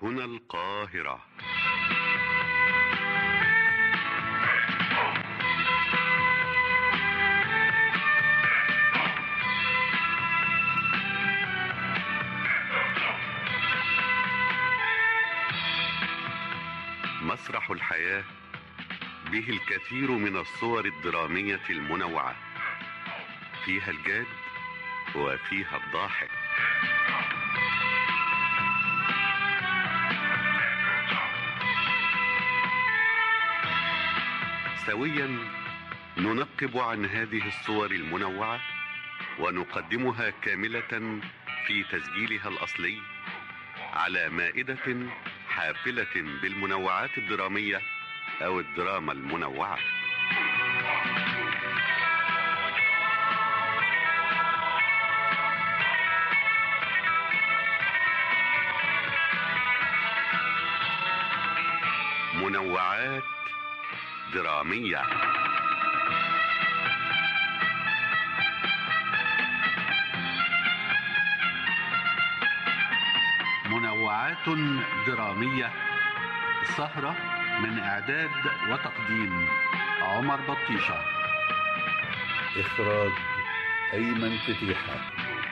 هنا القاهرة مسرح الحياة به الكثير من الصور الدرامية المنوعة فيها الجاد وفيها الضاحك سويا ننقب عن هذه الصور المنوعة ونقدمها كاملة في تسجيلها الأصلي على مائدة حافلة بالمنوعات الدرامية أو الدراما المنوعة منوعات درامية منوعات درامية سهرة من إعداد وتقديم عمر بطيشة إخراج أيمن فتيحة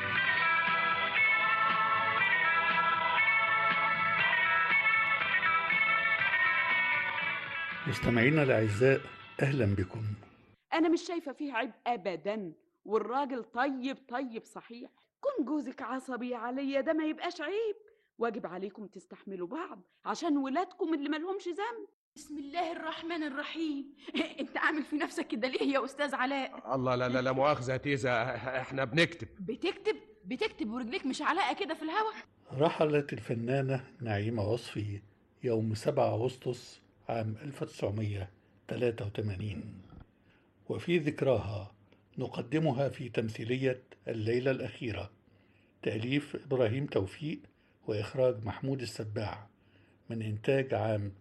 مستمعينا الأعزاء أهلا بكم انا مش شايفه فيه عيب ابدا والراجل طيب طيب صحيح كون جوزك عصبي عليا ده ما يبقاش عيب واجب عليكم تستحملوا بعض عشان ولادكم اللي ملهمش ذنب بسم الله الرحمن الرحيم انت عامل في نفسك كده ليه يا استاذ علاء الله لا لا لا مؤاخذة يا تيزا احنا بنكتب بتكتب بتكتب ورجليك مش علاقه كده في الهوا رحلت الفنانة نعيمة وصفي يوم 7 أغسطس عام 1983 وفي ذكراها نقدمها في تمثيلية الليلة الأخيرة تأليف إبراهيم توفيق وإخراج محمود السباع من إنتاج عام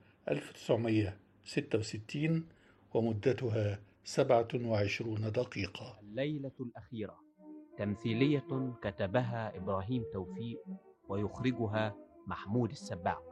1966 ومدتها 27 دقيقة الليلة الأخيرة تمثيلية كتبها إبراهيم توفيق ويخرجها محمود السباع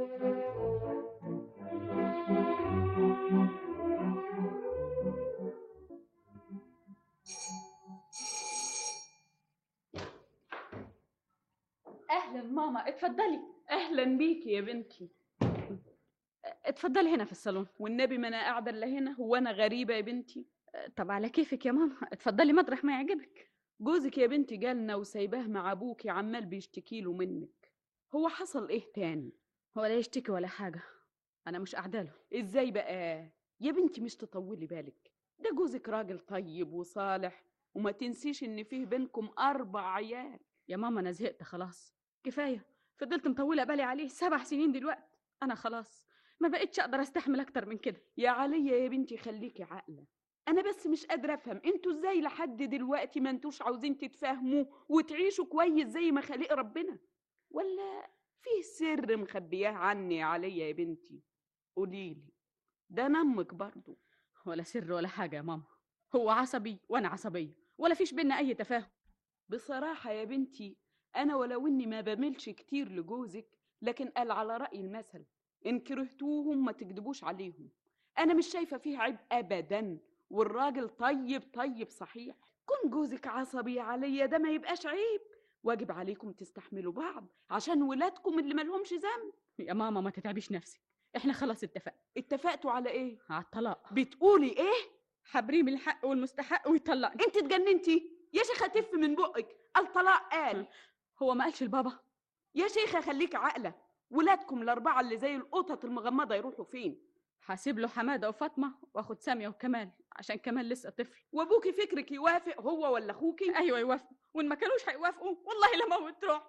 اهلا ماما اتفضلي اهلا بيكي يا بنتي اتفضلي هنا في الصالون والنبي ما انا قاعده الا هنا هو انا غريبه يا بنتي طب على كيفك يا ماما اتفضلي مطرح ما يعجبك جوزك يا بنتي جالنا وسايباه مع ابوكي عمال بيشتكي له منك هو حصل ايه تاني هو لا يشتكي ولا حاجه انا مش قاعده له ازاي بقى يا بنتي مش تطولي بالك ده جوزك راجل طيب وصالح وما تنسيش ان فيه بينكم اربع عيال يا ماما انا زهقت خلاص كفايه فضلت مطوله بالي عليه سبع سنين دلوقتي انا خلاص ما بقتش اقدر استحمل اكتر من كده يا عليا يا بنتي خليكي عاقله انا بس مش قادره افهم انتوا ازاي لحد دلوقتي ما انتوش عاوزين تتفاهموا وتعيشوا كويس زي ما خلق ربنا ولا فيه سر مخبياه عني يا عليا يا بنتي قوليلي ده انا امك برضه ولا سر ولا حاجه يا ماما هو عصبي وانا عصبيه ولا فيش بينا اي تفاهم بصراحه يا بنتي انا ولو اني ما بملش كتير لجوزك لكن قال على راي المثل ان كرهتوهم ما تكدبوش عليهم انا مش شايفه فيه عيب ابدا والراجل طيب طيب صحيح كون جوزك عصبي عليا ده ما يبقاش عيب واجب عليكم تستحملوا بعض عشان ولادكم اللي ملهمش ذنب يا ماما ما تتعبيش نفسك احنا خلاص اتفقنا اتفقتوا على ايه على الطلاق بتقولي ايه حبريم الحق والمستحق ويطلقني انت اتجننتي يا شيخه تف من بقك الطلاق قال هو ما قالش لبابا يا شيخه خليك عاقله ولادكم الاربعه اللي زي القطط المغمضه يروحوا فين هسيب له حماده وفاطمه واخد ساميه وكمال عشان كمال لسه طفل وابوكي فكرك يوافق هو ولا اخوكي ايوه يوافقوا وان ما كانوش هيوافقوا والله لا موت روح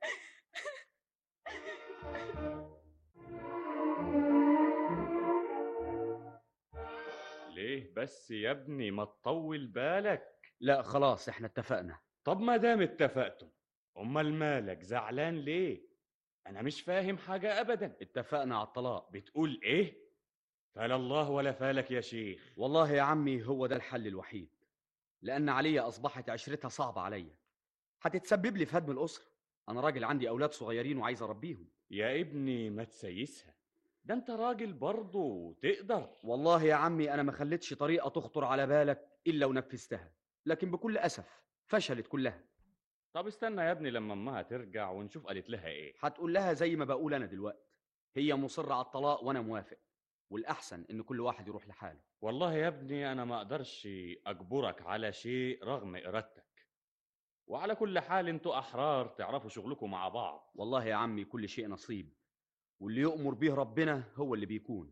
ليه بس يا ابني ما تطول بالك لا خلاص احنا اتفقنا طب ما دام اتفقتم امال مالك زعلان ليه انا مش فاهم حاجه ابدا اتفقنا على الطلاق بتقول ايه فلا الله ولا فالك يا شيخ والله يا عمي هو ده الحل الوحيد لأن عليا أصبحت عشرتها صعبة عليا هتتسبب لي في هدم الأسرة أنا راجل عندي أولاد صغيرين وعايز أربيهم يا ابني ما تسيسها ده انت راجل برضه وتقدر والله يا عمي انا ما خليتش طريقه تخطر على بالك الا ونفذتها لكن بكل اسف فشلت كلها طب استنى يا ابني لما امها ترجع ونشوف قالت لها ايه هتقول لها زي ما بقول انا دلوقتي هي مصره على الطلاق وانا موافق والاحسن ان كل واحد يروح لحاله والله يا ابني انا ما اقدرش اجبرك على شيء رغم ارادتك وعلى كل حال انتوا احرار تعرفوا شغلكم مع بعض والله يا عمي كل شيء نصيب واللي يؤمر به ربنا هو اللي بيكون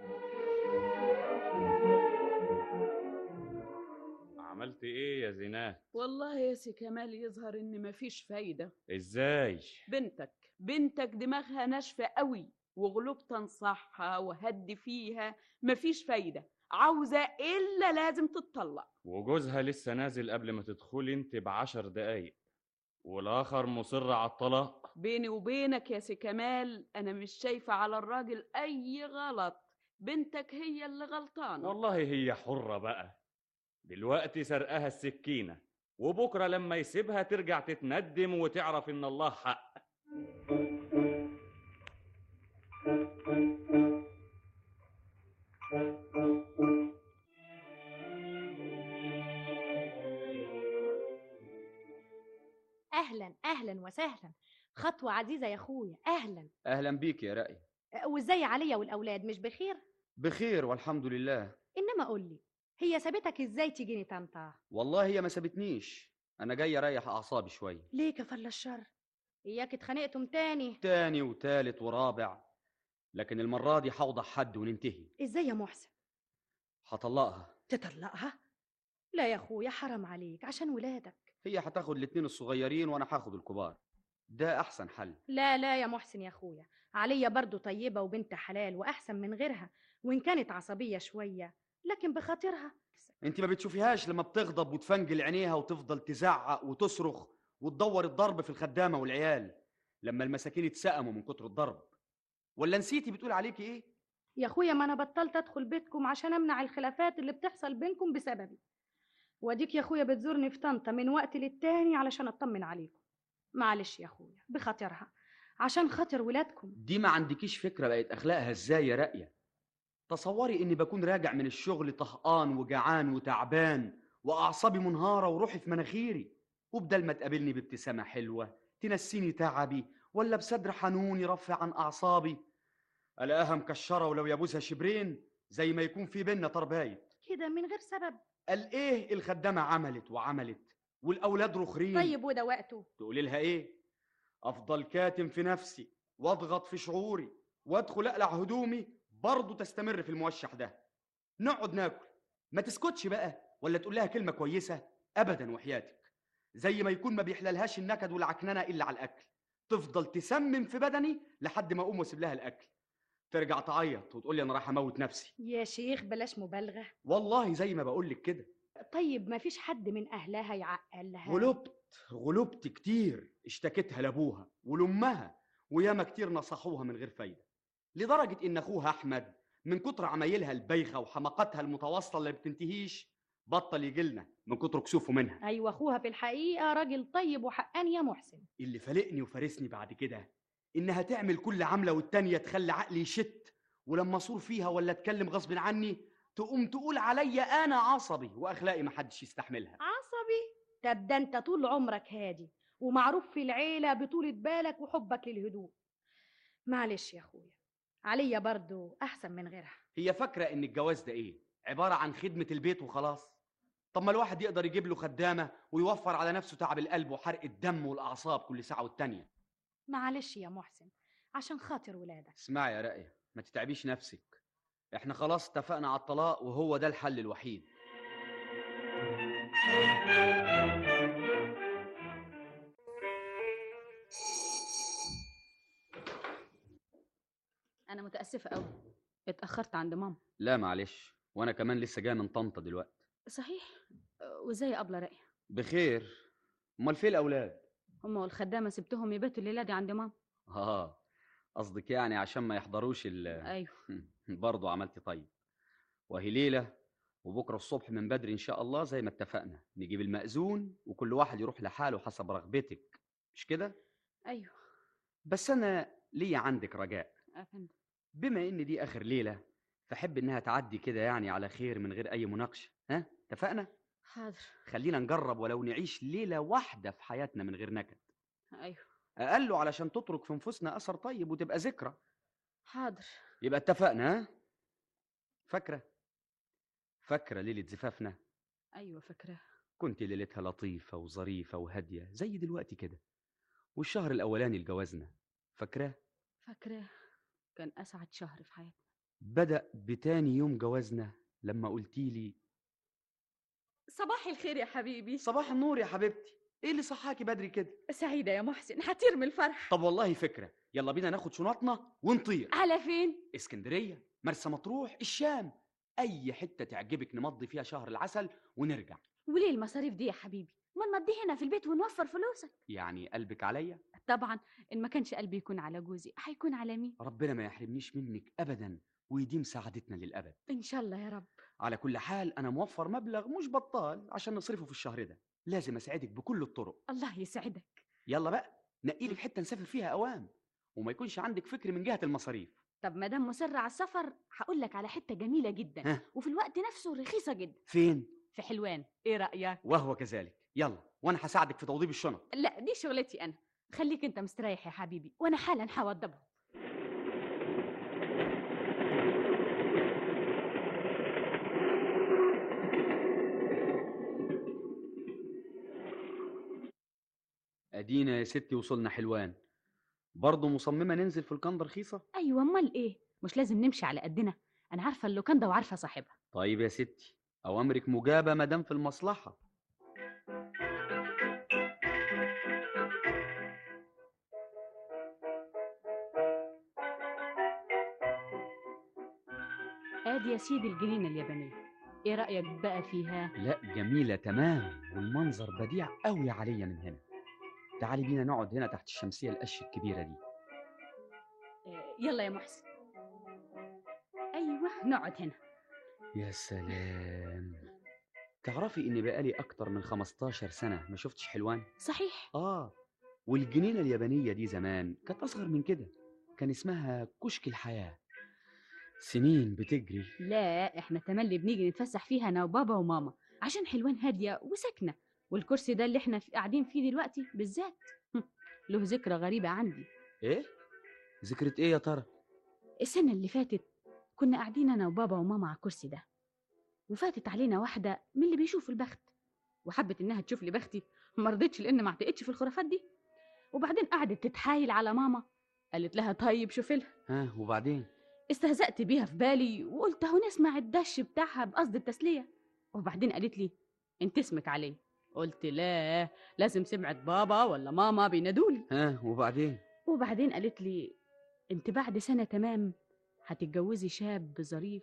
عملت ايه يا زينات والله يا سي كمال يظهر ان مفيش فايدة ازاي بنتك بنتك دماغها ناشفة قوي وغلوب تنصحها وهدي فيها مفيش فايدة عاوزة إلا لازم تتطلق وجوزها لسه نازل قبل ما تدخلي انت بعشر دقايق والاخر مصر على الطلاق بيني وبينك يا سي كمال أنا مش شايفة على الراجل أي غلط بنتك هي اللي غلطانة والله هي حرة بقى دلوقتي سرقها السكينة وبكرة لما يسيبها ترجع تتندم وتعرف إن الله حق اهلا اهلا وسهلا خطوه عزيزه يا اخويا اهلا اهلا بيك يا رأي أه، وازاي عليا والاولاد مش بخير بخير والحمد لله انما قول لي هي سابتك ازاي تيجيني طنطا والله هي ما سابتنيش انا جاي اريح اعصابي شويه ليه كفل الشر اياك اتخانقتم تاني تاني وتالت ورابع لكن المره دي هوضح حد وننتهي ازاي يا محسن هطلقها تطلقها لا يا اخويا حرام عليك عشان ولادك هي هتاخد الاتنين الصغيرين وانا هاخد الكبار ده احسن حل لا لا يا محسن يا اخويا عليا برضو طيبه وبنت حلال واحسن من غيرها وان كانت عصبيه شويه لكن بخاطرها انت ما بتشوفيهاش لما بتغضب وتفنجل عينيها وتفضل تزعق وتصرخ وتدور الضرب في الخدامه والعيال لما المساكين اتسقموا من كتر الضرب ولا نسيتي بتقول عليكي ايه يا اخويا ما انا بطلت ادخل بيتكم عشان امنع الخلافات اللي بتحصل بينكم بسببي واديك يا اخويا بتزورني في طنطا من وقت للتاني علشان اطمن عليكم معلش يا اخويا بخاطرها عشان خاطر ولادكم دي ما عندكيش فكره بقت اخلاقها ازاي يا راقيه تصوري اني بكون راجع من الشغل طهقان وجعان وتعبان واعصابي منهاره وروحي في مناخيري وبدل ما تقابلني بابتسامه حلوه تنسيني تعبي ولا بصدر حنون يرفع عن اعصابي الاقيها مكشره ولو يبوسها شبرين زي ما يكون في بينا تربايت كده من غير سبب قال ايه الخدامه عملت وعملت والاولاد رخرين طيب وده وقته تقولي لها ايه افضل كاتم في نفسي واضغط في شعوري وادخل اقلع هدومي برضه تستمر في الموشح ده نقعد ناكل ما تسكتش بقى ولا تقول لها كلمه كويسه ابدا وحياتك زي ما يكون ما بيحللهاش النكد والعكننه الا على الاكل تفضل تسمم في بدني لحد ما اقوم واسيب لها الاكل ترجع تعيط وتقول لي انا رايح اموت نفسي يا شيخ بلاش مبالغه والله زي ما بقول لك كده طيب ما فيش حد من اهلها يعقل لها غلبت غلبت كتير اشتكتها لابوها ولامها وياما كتير نصحوها من غير فايده لدرجه ان اخوها احمد من كتر عمايلها البايخه وحماقتها المتواصله اللي بتنتهيش بطل يجيلنا من كتر كسوفه منها ايوه اخوها في الحقيقه راجل طيب وحقاني يا محسن اللي فالقني وفارسني بعد كده انها تعمل كل عمله والتانيه تخلي عقلي يشت ولما اصور فيها ولا اتكلم غصب عني تقوم تقول عليا انا عصبي واخلاقي محدش يستحملها عصبي طب ده انت طول عمرك هادي ومعروف في العيله بطولة بالك وحبك للهدوء معلش يا اخويا عليا برضو احسن من غيرها هي فاكره ان الجواز ده ايه عباره عن خدمه البيت وخلاص طب ما الواحد يقدر يجيب له خدامه ويوفر على نفسه تعب القلب وحرق الدم والاعصاب كل ساعه والتانيه معلش يا محسن عشان خاطر ولادك اسمعي يا راقيه ما تتعبيش نفسك احنا خلاص اتفقنا على الطلاق وهو ده الحل الوحيد انا متاسفه قوي اتاخرت عند ماما لا معلش وانا كمان لسه جاي من طنطا دلوقتي صحيح أه، وازاي يا ابله راقيه بخير امال فين الاولاد هما والخدامه سبتهم يباتوا الليله دي عند ماما اه قصدك يعني عشان ما يحضروش ال ايوه برضه عملتي طيب وهي ليله وبكره الصبح من بدري ان شاء الله زي ما اتفقنا نجيب المأذون وكل واحد يروح لحاله حسب رغبتك مش كده ايوه بس انا ليا عندك رجاء افندم بما ان دي اخر ليله فحب انها تعدي كده يعني على خير من غير اي مناقشه ها اتفقنا حاضر خلينا نجرب ولو نعيش ليله واحده في حياتنا من غير نكد ايوه اقله علشان تترك في نفوسنا اثر طيب وتبقى ذكرى حاضر يبقى اتفقنا ها فاكره فاكره ليله زفافنا ايوه فاكراه كنت ليلتها لطيفه وظريفه وهاديه زي دلوقتي كده والشهر الاولاني لجوازنا فاكراه فاكراه كان اسعد شهر في حياتي بدا بتاني يوم جوازنا لما قلتيلي صباح الخير يا حبيبي صباح النور يا حبيبتي ايه اللي صحاكي بدري كده سعيدة يا محسن هطير من الفرح طب والله فكره يلا بينا ناخد شنطنا ونطير على فين؟ اسكندريه مرسى مطروح الشام اي حته تعجبك نمضي فيها شهر العسل ونرجع وليه المصاريف دي يا حبيبي؟ ما نمضيه هنا في البيت ونوفر فلوسك يعني قلبك عليا طبعا إن ما كانش قلبي يكون على جوزي هيكون على مين؟ ربنا ما يحرمنيش منك ابدا ويديم سعادتنا للابد إن شاء الله يا رب على كل حال انا موفر مبلغ مش بطال عشان نصرفه في الشهر ده لازم اساعدك بكل الطرق الله يسعدك يلا بقى نقي لك حته نسافر فيها اوام وما يكونش عندك فكر من جهه المصاريف طب ما دام مصر على السفر هقول لك على حتة جميلة جدا ها. وفي الوقت نفسه رخيصة جدا فين في حلوان إيه رأيك؟ وهو كذلك يلا وانا هساعدك في توضيب الشنط لا دي شغلتي أنا خليك أنت مستريح يا حبيبي وأنا حالا هوضبه ادينا يا ستي وصلنا حلوان برضه مصممه ننزل في الكنده رخيصه أيوة أمال إيه؟ مش لازم نمشي على قدنا أنا عارفة اللوكاندا وعارفة صاحبها طيب يا ستي اوامرك مجابه ما دام في المصلحه ادي يا سيدي الجنينة اليابانية ايه رأيك بقى فيها؟ لا جميله تمام والمنظر بديع قوي عليا من هنا تعالي بينا نقعد هنا تحت الشمسيه القش الكبيره دي آه، يلا يا محسن ايوه نقعد هنا يا سلام تعرفي اني بقالي اكتر من 15 سنه ما شفتش حلوان صحيح اه والجنينه اليابانيه دي زمان كانت اصغر من كده كان اسمها كشك الحياه سنين بتجري لا احنا تملي بنيجي نتفسح فيها انا وبابا وماما عشان حلوان هادية وساكنة والكرسي ده اللي احنا في- قاعدين فيه دلوقتي بالذات هم، له ذكرى غريبة عندي ايه ذكرة ايه يا ترى السنة اللي فاتت كنا قاعدين أنا وبابا وماما على الكرسي ده وفاتت علينا واحدة من اللي بيشوفوا البخت وحبت إنها تشوف لي بختي ما رضتش لأن ما اعتقدش في الخرافات دي وبعدين قعدت تتحايل على ماما قالت لها طيب شوفي لها ها وبعدين استهزأت بيها في بالي وقلت اهو نسمع الدش بتاعها بقصد التسلية وبعدين قالت لي انت اسمك عليه قلت لا لازم سمعت بابا ولا ماما بينادولي ها وبعدين وبعدين قالت لي انت بعد سنة تمام هتتجوزي شاب ظريف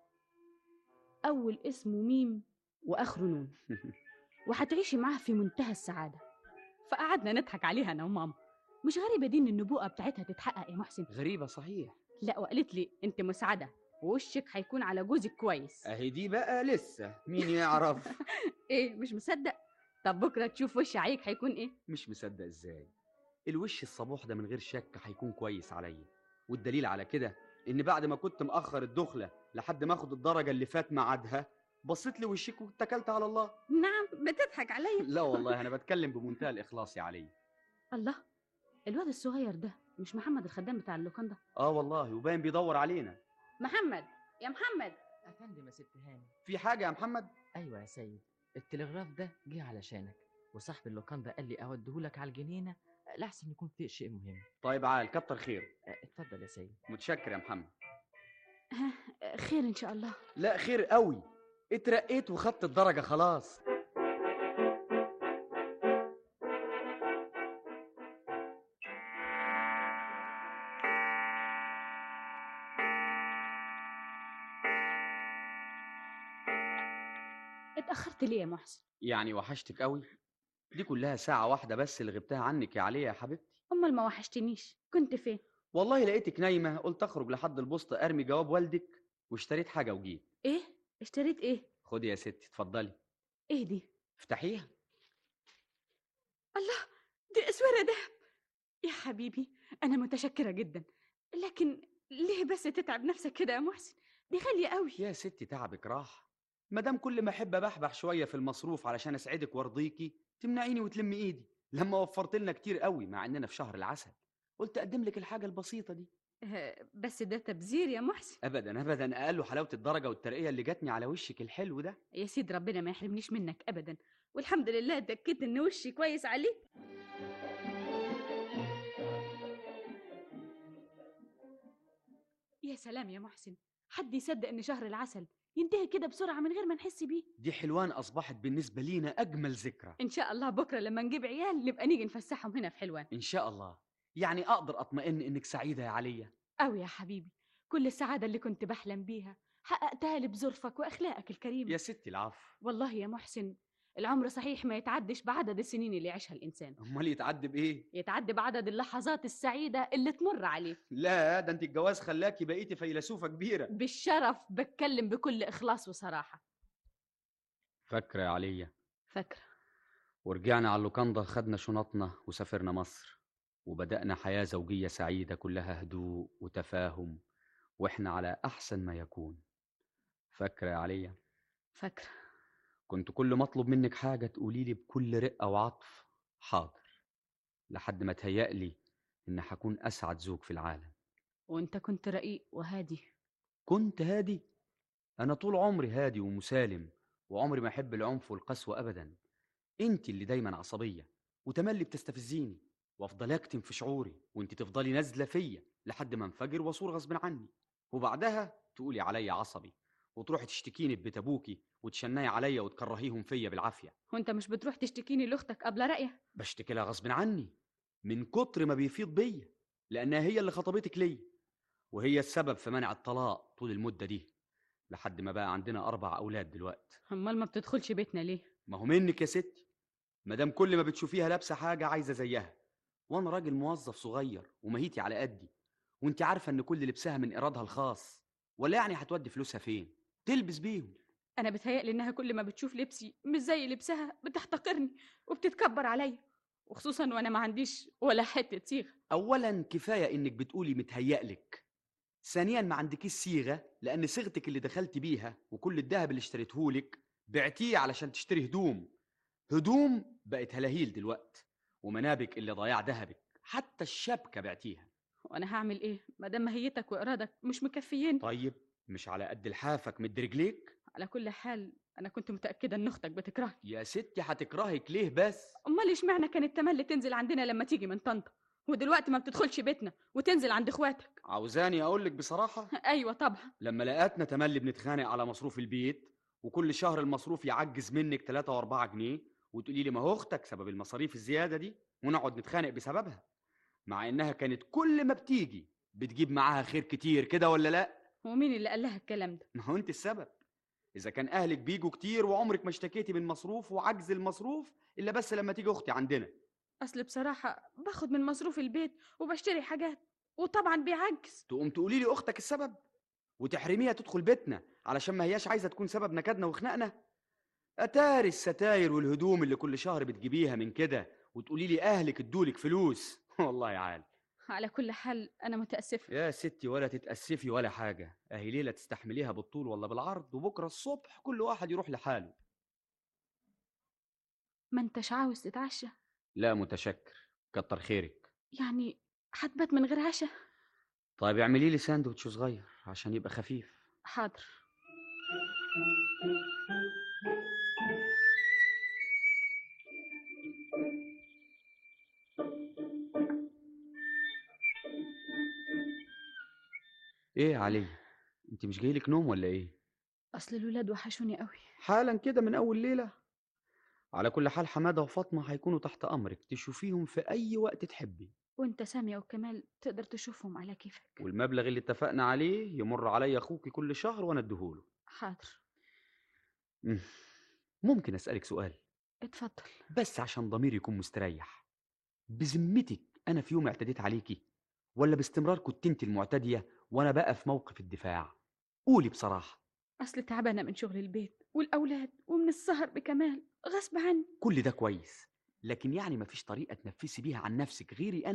أول اسمه ميم وآخره نون وهتعيشي معاه في منتهى السعادة فقعدنا نضحك عليها أنا وماما مش غريبة دي إن النبوءة بتاعتها تتحقق يا محسن غريبة صحيح لا وقالت لي أنت مسعدة ووشك هيكون على جوزك كويس اهي دي بقى لسه مين يعرف إيه مش مصدق طب بكرة تشوف وش عليك هيكون إيه مش مصدق ازاي الوش الصبوح ده من غير شك هيكون كويس عليا والدليل على كده ان بعد ما كنت مأخر الدخلة لحد ما اخد الدرجة اللي فات ميعادها بصيت لي وشك واتكلت على الله نعم بتضحك عليا لا والله انا بتكلم بمنتهى الاخلاص يا علي الله الواد الصغير ده مش محمد الخدام بتاع اللوكاندا اه والله وباين بيدور علينا محمد يا محمد افندم يا ست هاني في حاجة يا محمد ايوه يا سيد التلغراف ده جه علشانك وصاحب اللوكاندا قال لي اوديهولك على الجنينه لحسن يكون في شيء مهم طيب عال كتر خير أه، اتفضل يا سيد متشكر يا محمد ها خير ان شاء الله لا خير قوي اترقيت وخدت الدرجة خلاص اتاخرت ليه يا محسن يعني وحشتك قوي دي كلها ساعة واحدة بس اللي غبتها عنك يا عليا يا حبيبتي امال ما وحشتنيش كنت فين والله لقيتك نايمة قلت أخرج لحد البوسطة أرمي جواب والدك واشتريت حاجة وجيت ايه اشتريت ايه خدي يا ستي اتفضلي ايه دي افتحيها الله دي اسوره دهب يا حبيبي انا متشكره جدا لكن ليه بس تتعب نفسك كده يا محسن دي غاليه قوي يا ستي تعبك راح مادام كل ما احب ابحبح شويه في المصروف علشان اسعدك وارضيكي تمنعيني وتلمي ايدي لما وفرت لنا كتير قوي مع اننا في شهر العسل قلت اقدم لك الحاجه البسيطه دي آه، بس ده تبذير يا محسن ابدا ابدا اقل حلاوه الدرجه والترقيه اللي جاتني على وشك الحلو ده يا سيد ربنا ما يحرمنيش منك ابدا والحمد لله اتاكدت ان وشي كويس عليك يا سلام يا محسن حد يصدق ان شهر العسل ينتهي كده بسرعه من غير ما نحس بيه دي حلوان اصبحت بالنسبه لينا اجمل ذكرى ان شاء الله بكره لما نجيب عيال نبقى نيجي نفسحهم هنا في حلوان ان شاء الله يعني اقدر اطمئن انك سعيده يا عليا أوي يا حبيبي كل السعادة اللي كنت بحلم بيها حققتها لي بظرفك وأخلاقك الكريمة يا ستي العفو والله يا محسن العمر صحيح ما يتعدش بعدد السنين اللي يعيشها الإنسان امال يتعدى بايه يتعدى بعدد اللحظات السعيدة اللي تمر عليه لا ده انت الجواز خلاكي بقيتي فيلسوفه كبيره بالشرف بتكلم بكل إخلاص وصراحة فاكره يا عليا فاكرة ورجعنا على اللوكاندا خدنا شنطنا وسافرنا مصر وبدأنا حياة زوجية سعيدة كلها هدوء وتفاهم وإحنا على أحسن ما يكون فاكرة يا عليا فاكرة كنت كل ما أطلب منك حاجة تقولي لي بكل رقة وعطف حاضر لحد ما تهيألي إن هكون أسعد زوج في العالم وأنت كنت رقيق وهادي كنت هادي أنا طول عمري هادي ومسالم وعمري ما أحب العنف والقسوة أبدا أنت اللي دايما عصبية وتملي بتستفزيني وافضل اكتم في شعوري وانت تفضلي نازله فيا لحد ما انفجر واصور غصب عني وبعدها تقولي عليا عصبي وتروحي تشتكيني ببيت ابوكي وتشنعي عليا وتكرهيهم فيا بالعافيه وأنت مش بتروح تشتكيني لأختك قبل رأيه بشتكي لها غصب عني من كتر ما بيفيض بيا لانها هي اللي خطبتك ليا وهي السبب في منع الطلاق طول المده دي لحد ما بقى عندنا اربع اولاد دلوقتي أمال ما بتدخلش بيتنا ليه ما هو منك يا ستي مادام كل ما بتشوفيها لابسه حاجه عايزه زيها وانا راجل موظف صغير ومهيتي على قدي وانت عارفه ان كل لبسها من ايرادها الخاص ولا يعني هتودي فلوسها فين تلبس بيهم أنا بتهيألي إنها كل ما بتشوف لبسي مش زي لبسها بتحتقرني وبتتكبر عليا وخصوصا وأنا ما عنديش ولا حتة صيغة اولا كفايه انك بتقولي متهيألك ثانيا ما عندكيش صيغه لان صيغتك اللي دخلت بيها وكل الذهب اللي اشتريتهولك بعتيه علشان تشتري هدوم هدوم بقت هلاهيل دلوقت ومنابك اللي ضياع ذهبك حتى الشبكه بعتيها وأنا هعمل إيه ما دام مهيتك وإرادك مش مكفيين طيب مش على قد لحافك مد رجليك على كل حال أنا كنت متأكدة إن أختك بتكرهني يا ستي هتكرهك ليه بس أمال إشمعنى كانت تملي تنزل عندنا لما تيجي من طنطا ودلوقتي ما بتدخلش بيتنا وتنزل عند إخواتك عاوزاني اقولك بصراحه أيوة طبعا لما لقيتنا تملي بنتخانق على مصروف البيت وكل شهر المصروف يعجز منك 3 و4 جنيه وتقولي لي ما هو اختك سبب المصاريف الزياده دي ونقعد نتخانق بسببها مع انها كانت كل ما بتيجي بتجيب معاها خير كتير كده ولا لا ومين اللي قال لها الكلام ده ما هو انت السبب اذا كان اهلك بيجوا كتير وعمرك ما اشتكيتي من مصروف وعجز المصروف الا بس لما تيجي اختي عندنا أصل بصراحة باخد من مصروف البيت وبشتري حاجات وطبعا بيعجز تقوم تقولي لي اختك السبب وتحرميها تدخل بيتنا علشان ما هياش عايزه تكون سبب نكدنا وخناقنا اتاري الستاير والهدوم اللي كل شهر بتجيبيها من كده وتقولي لي اهلك ادولك فلوس والله يا عال على كل حال أنا متأسفة يا ستي ولا تتاسفي ولا حاجه اهي ليله تستحمليها بالطول ولا بالعرض وبكره الصبح كل واحد يروح لحاله ما أنتش عاوز تتعشى لا متشكر كتر خيرك يعني هتبات من غير عشاء طيب اعملي لي ساندوتش صغير عشان يبقى خفيف حاضر ايه يا علي انت مش جايلك نوم ولا ايه أصل الولاد وحشوني قوي حالا كده من اول ليله على كل حال حماده وفاطمه هيكونوا تحت امرك تشوفيهم في اي وقت تحبي وأنت سامية وكمال تقدر تشوفهم على كيفك والمبلغ اللي اتفقنا عليه يمر عليا اخوكي كل شهر وانا اديهوله حاضر مم. ممكن اسالك سؤال اتفضل بس عشان ضميري يكون مستريح بذمتك انا في يوم اعتديت عليكي ولا باستمرار كنت انت المعتديه وانا بقى في موقف الدفاع قولي بصراحه أصل تعبانة من شغل البيت والأولاد ومن السهر بكمال غصب عني كل ده كويس لكن يعني مفيش طريقه تنفسي بيها عن نفسك غيري انا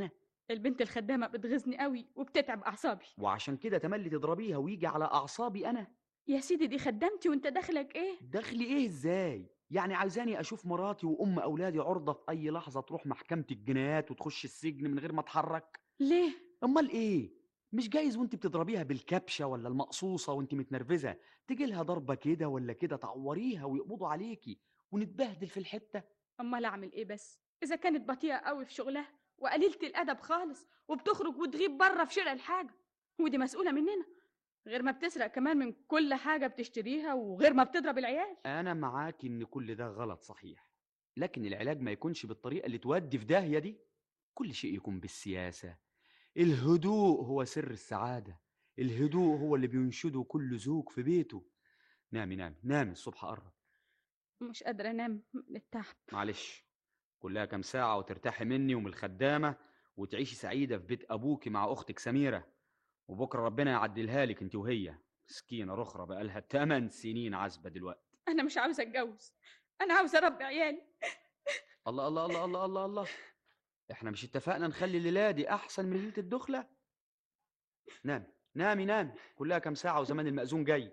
البنت الخدامة بتغيظني قوي وبتتعب أعصابي وعشان كده تملي تضربيها ويجي على اعصابي انا يا سيدي دي خدامتي وانت داخلك ايه دخلي ايه ازاي يعني عايزاني اشوف مراتي وام اولادي عرضه في اي لحظه تروح محكمه الجنايات وتخش السجن من غير ما اتحرك ليه امال ايه مش جايز وانت بتضربيها بالكبشه ولا المقصوصه وانت متنرفزه تجي لها ضربه كده ولا كده تعوريها ويقبضوا عليكي ونتبهدل في الحته امال اعمل ايه بس اذا كانت بطيئة قوي في شغلها وقليلة الادب خالص وبتخرج وتغيب بره في شراء الحاجة ودي مسؤولة مننا غير ما بتسرق كمان من كل حاجة بتشتريها وغير ما بتضرب العيال انا معاكي ان كل ده غلط صحيح لكن العلاج ما يكونش بالطريقه اللي تودي في داهيه دي كل شيء يكون بالسياسه الهدوء هو سر السعاده الهدوء هو اللي بينشده كل زوج في بيته نامي نامي نامي الصبح قرب مش قادرة انام من التعب معلش كلها كام ساعه وترتاحي مني ومن الخدامه وتعيشي سعيده في بيت ابوكي مع اختك سميره وبكره ربنا يعدلها لك انت وهي مسكينه رخرة بقالها 8 سنين عازبه دلوقتي انا مش عاوزة اتجوز انا عاوزة اربي عيالي الله الله الله الله الله الله احنا مش اتفقنا نخلي الليله دي احسن من ليله الدخله نام نامي نامي كلها كام ساعه وزمان المأذون جاي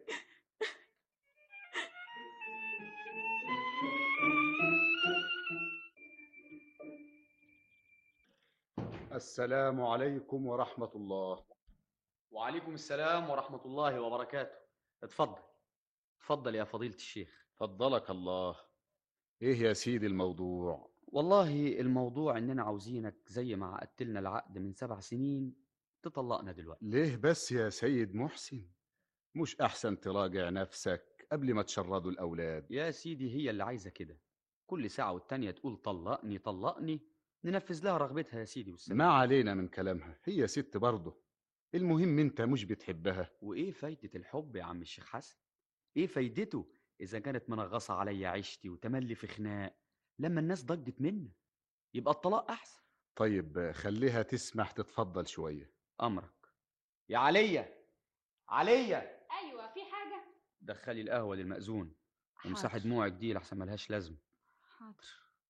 السلام عليكم ورحمة الله وعليكم السلام ورحمه الله وبركاته اتفضل اتفضل يا فضيله الشيخ فضلك الله ايه يا سيدي الموضوع والله الموضوع اننا عاوزينك زي ما عقدت لنا العقد من سبع سنين تطلقنا دلوقتي ليه بس يا سيد محسن مش احسن تراجع نفسك قبل ما تشردوا الاولاد يا سيدي هي اللي عايزه كده كل ساعه والتانيه تقول طلقني طلقني ننفذ لها رغبتها يا سيدي والسلام ما علينا من كلامها هي ست برضه المهم انت مش بتحبها وايه فايده الحب يا عم الشيخ حسن ايه فايدته اذا كانت منغصه عليا عيشتي وتملي في خناق لما الناس ضجت منا يبقى الطلاق احسن طيب خليها تسمح تتفضل شوية امرك يا عليا عليا ايوه في حاجه دخلي القهوه للمأذون ومسحي حاضر. دموعك دي لحسن ملهاش لازمه حاضر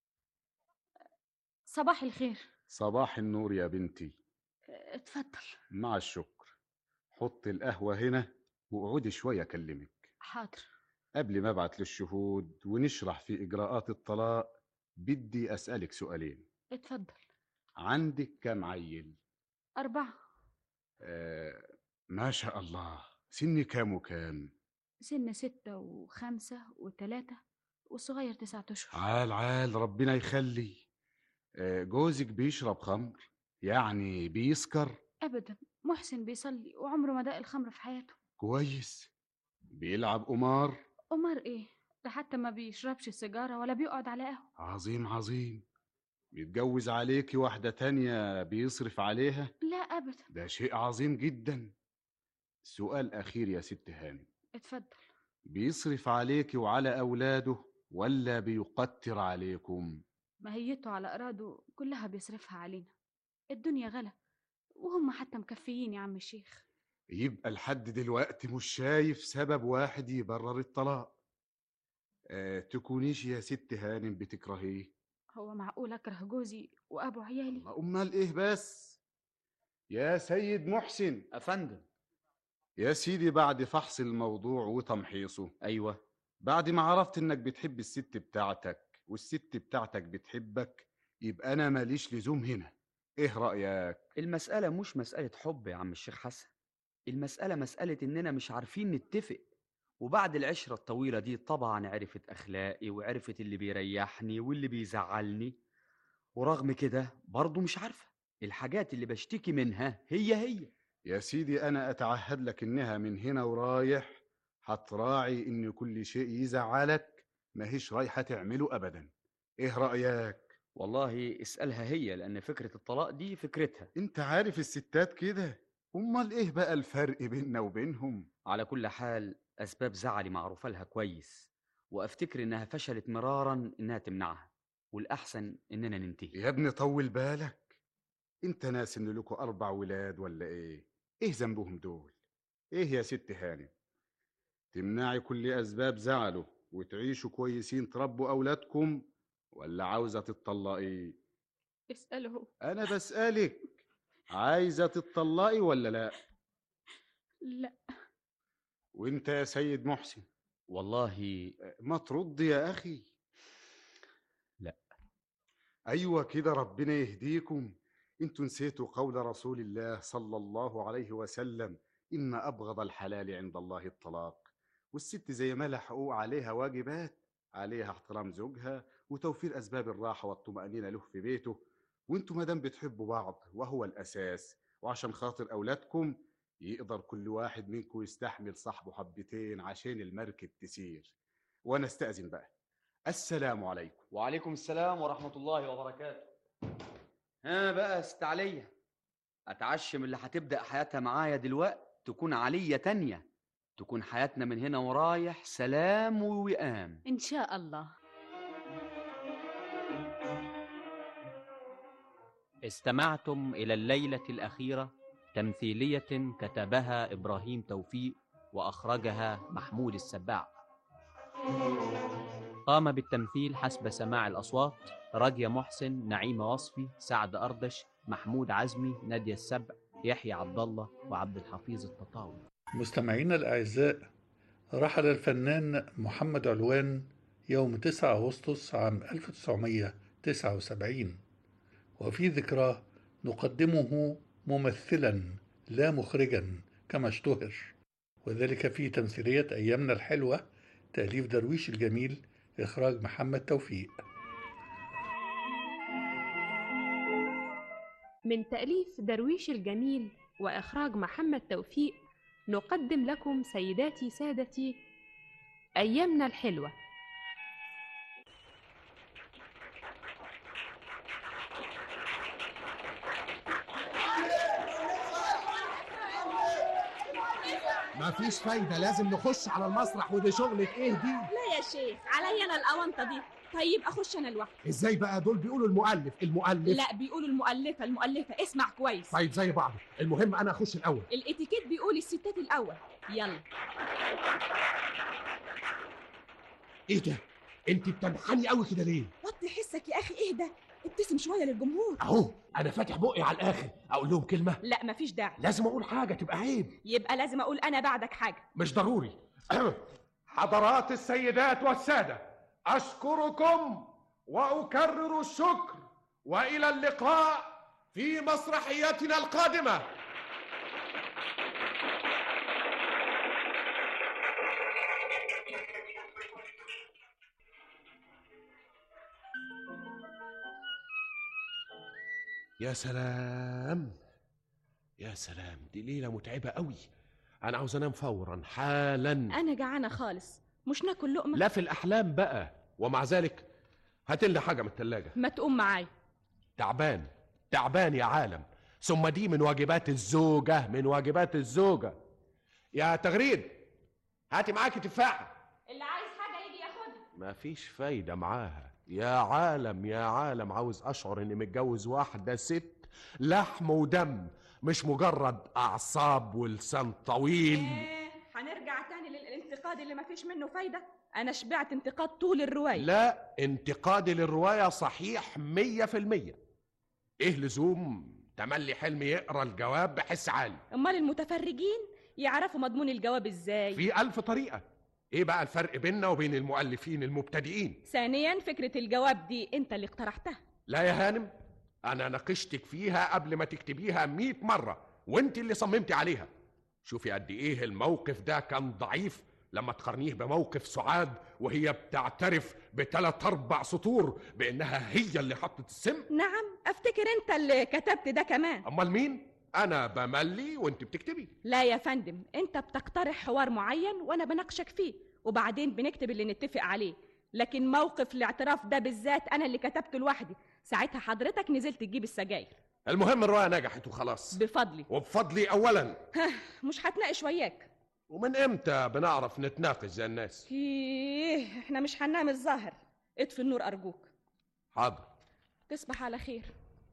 صباح الخير صباح النور يا بنتي اتفضل مع الشكر حط القهوة هنا واقعدي شوية أكلمك حاضر قبل ما ابعت للشهود ونشرح في إجراءات الطلاق بدي أسألك سؤالين اتفضل عندك كم عيل؟ أربعة آه ما شاء الله سني كام وكام؟ سن ستة وخمسة وتلاتة والصغير تسعة أشهر عال عال ربنا يخلي آه جوزك بيشرب خمر يعني بيسكر أبدا محسن بيصلي وعمره ما داق الخمر في حياته كويس بيلعب قمار أمر إيه ده حتى ما بيشربش سيجارة ولا بيقعد على قهوة عظيم عظيم بيتجوز عليكي واحدة تانية بيصرف عليها لا أبدا ده شيء عظيم جدا سؤال أخير يا ست هانم اتفضل بيصرف عليكي وعلى أولاده ولا بيقتر عليكم ماهيته على أراده كلها بيصرفها علينا الدنيا غلا وهم حتى مكفيين يا عم الشيخ يبقى لحد دلوقتي مش شايف سبب واحد يبرر الطلاق أه تكونيش يا ست هانم بتكرهيه هو معقول أكره جوزي وأبو عيالي الله أمال إيه بس يا سيد محسن افندم يا سيدي بعد فحص الموضوع وتمحيصه ايوه بعد ما عرفت انك بتحب الست بتاعتك والست بتاعتك بتحبك يبقى انا ماليش لزوم هنا ايه رأيك المساله مش مساله حب يا عم الشيخ حسن المساله مساله اننا مش عارفين نتفق وبعد العشره الطويله دي طبعا عرفت اخلاقي وعرفت اللي بيريحني واللي بيزعلني ورغم كده برضه مش عارفه الحاجات اللي بشتكي منها هي هي يا سيدي انا اتعهد لك انها من هنا ورايح هتراعي ان كل شيء يزعلك ماهيش رايحة تعمله ابدا ايه رأيك والله اسالها هي لان فكره الطلاق دي فكرتها انت عارف الستات كده امال ايه بقى الفرق بيننا وبينهم على كل حال اسباب زعلي معروفه لها كويس وافتكر انها فشلت مرارا انها تمنعها والاحسن اننا ننتهي يا ابني طول بالك انت ناس ان لكم اربع ولاد ولا ايه ايه ذنبهم دول ايه يا ست هانم تمنعي كل اسباب زعله وتعيشوا كويسين تربوا اولادكم ولا عاوزه تتطلقي اسأله انا بسالك عايزة تتطلقي ولا لا لا وانت يا سيد محسن والله ما ترد يا أخي لا. أيوة كده ربنا يهديكم انتوا نسيتوا قول رسول الله صلى الله عليه وسلم إن أبغض الحلال عند الله الطلاق والست زي ما لها حقوق عليها واجبات عليها احترام زوجها وتوفير أسباب الراحة والطمأنينة له في بيته وانتوا مادام بتحبوا بعض وهو الأساس وعشان خاطر أولادكم يقدر كل واحد منكم يستحمل صاحبه حبتين عشان المركب تسير وأنا استأذن بقى السلام عليكم وعليكم السلام ورحمة الله وبركاته ها بقى است عليا اتعشم اللي هتبدأ حياتها معايا دلوقتي تكون عليا تانية تكون حياتنا من هنا ورايح سلام ووئام إن شاء الله استمعتم إلى الليلة الأخيرة تمثيلية كتبها إبراهيم توفيق وأخرجها محمود السباع قام بالتمثيل حسب سماع الأصوات راجية محسن نعيمة وصفي سعد أردش محمود عزمي نادية السبع يحيى عبد الله وعبد الحفيظ التطاوي مستمعينا الأعزاء رحل الفنان محمد علوان يوم 9 أغسطس عام 1979 وفي ذكراه نقدمه ممثلا لا مخرجا كما اشتهر وذلك في تمثيلية أيامنا الحلوة تأليف درويش الجميل إخراج محمد توفيق من تأليف درويش الجميل وإخراج محمد توفيق نقدم لكم سيداتي سادتي أيامنا الحلوة مفيش فايدة لازم نخش على المسرح ودي شغلة ايه دي؟ لا يا شيخ عليا انا الاونطه دي طيب اخش انا لوحدي ازاي بقى دول بيقولوا المؤلف المؤلف لا بيقولوا المؤلفه المؤلفه اسمع كويس طيب زي بعض المهم انا اخش الاول الاتيكيت بيقول الستات الاول يلا ايه ده؟ انت بتنحني قوي كده ليه؟ وطي حسك يا اخي اهدى ابتسم شويه للجمهور اهو انا فاتح بقي على الاخر اقول لهم كلمة لا مفيش داعي لازم اقول حاجة تبقى عيب يبقى لازم اقول انا بعدك حاجه مش ضروري حضرات السيدات والسادة أشكركم وأكرر الشكر وإلى اللقاء في مسرحيتنا القادمة يا سلام يا سلام دي ليلة متعبة قوي أنا عاوز أنام فورا حالا انا جعانه خالص مش ناكل لقمه لا في الأحلام بقى ومع ذلك هات لنا حاجة من التلاجة ما تقوم معايا تعبان تعبان يا عالم ثم دي من واجبات الزوجة من واجبات الزوجة يا تغريد هاتي معاكي تفاحة اللي عايز حاجه يجي ياخدها مفيش فايدة معاها يا عالم يا عالم عاوز أشعر إني متجوز واحدة ست لحم ودم مش مجرد أعصاب ولسان طويل إيه، هنرجع تاني للانتقاد اللي مفيش منه فايده انا شبعت انتقاد طول الروايه لا انتقادي للرواية صحيح مية في المية إيه لزوم تملي حلمي يقرأ الجواب بحس عالي امال المتفرجين يعرفوا مضمون الجواب ازاي في ألف طريقة إيه بقى الفرق بيننا وبين المؤلفين المبتدئين ثانيا فكره الجواب دي انت اللي اقترحتها لا يا هانم أنا ناقشتك فيها قبل ما تكتبيها مئة مرة وانت اللي صممتي عليها شوفي قد إيه الموقف ده كان ضعيف لما تقارنيه بموقف سعاد وهي بتعترف بثلاث أربع سطور بإنها هي اللي حطت السم نعم افتكر انت اللي كتبت ده كمان أمال مين؟ أنا بملي وانت بتكتبي لا يا فندم انت بتقترح حوار معين وانا بناقشك فيه وبعدين بنكتب اللي نتفق عليه لكن موقف الاعتراف ده بالذات انا اللي كتبته لوحدي ساعتها حضرتك نزلت تجيب السجاير المهم الرواية نجحت وخلاص بفضلي وبفضلي أولا ها مش هتناقش وياك ومن إمتى بنعرف نتناقش زي الناس ايه احنا مش هننام الظاهر اطفي النور ارجوك حاضر تصبح على خير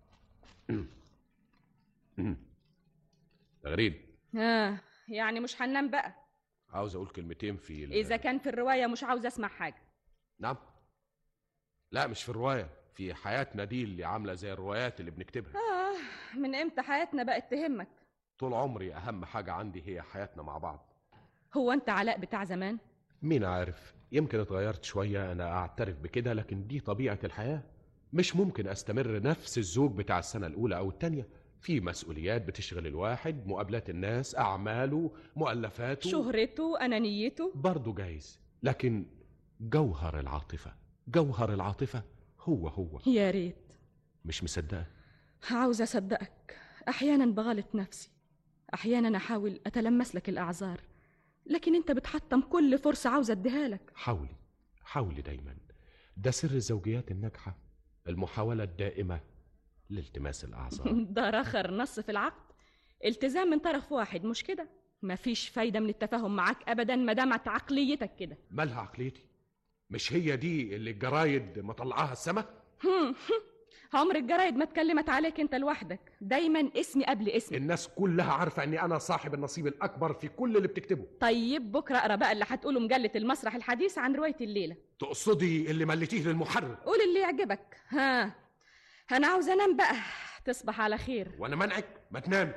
تغريد ها يعني مش هننام بقى عاوز أقول كلمتين في ال... اذا كان في الروايه مش عاوز اسمع حاجه نعم لا مش في الرواية في حياتنا دي اللي عامله زي الروايات اللي بنكتبها آه من إمتى حياتنا بقت تهمك طول عمري اهم حاجه عندي هي حياتنا مع بعض هو أنت علاء بتاع زمان مين عارف يمكن اتغيرت شويه انا اعترف بكده لكن دي طبيعه الحياه مش ممكن استمر نفس الزوج بتاع السنه الاولى او الثانيه في مسؤوليات بتشغل الواحد مقابلات الناس اعماله مؤلفاته شهرته أنانيته برضه جايز لكن جوهر العاطفه جوهر العاطفه هو هو يا ريت مش مصدقه عاوزة أصدقك أحيانا بغلط نفسي أحيانا أحاول أتلمس لك الأعذار لكن أنت بتحطم كل فرصة عاوزة أديها لك حاولي حاولي دايما ده سر الزوجيات الناجحه المحاوله الدائمه لالتماس الاعذار ده رخر نص في العقد التزام من طرف واحد مش كده مفيش فايدة من التفاهم معاك أبدا ما دامت عقليتك كده مالها عقليتي مش هي دي اللي الجرايد مطلعاها السما هم، عمر الجرايد ما اتكلمت عليك انت لوحدك دايما اسمي قبل اسمي الناس كلها عارفه اني انا صاحب النصيب الاكبر في كل اللي بتكتبه طيب بكره اقرا بقى اللي هتقوله مجله المسرح الحديث عن روايه الليله تقصدي اللي مليتيه للمحرر قول اللي يعجبك ها انا عاوزه انام بقى تصبح على خير وانا منعك ما تنام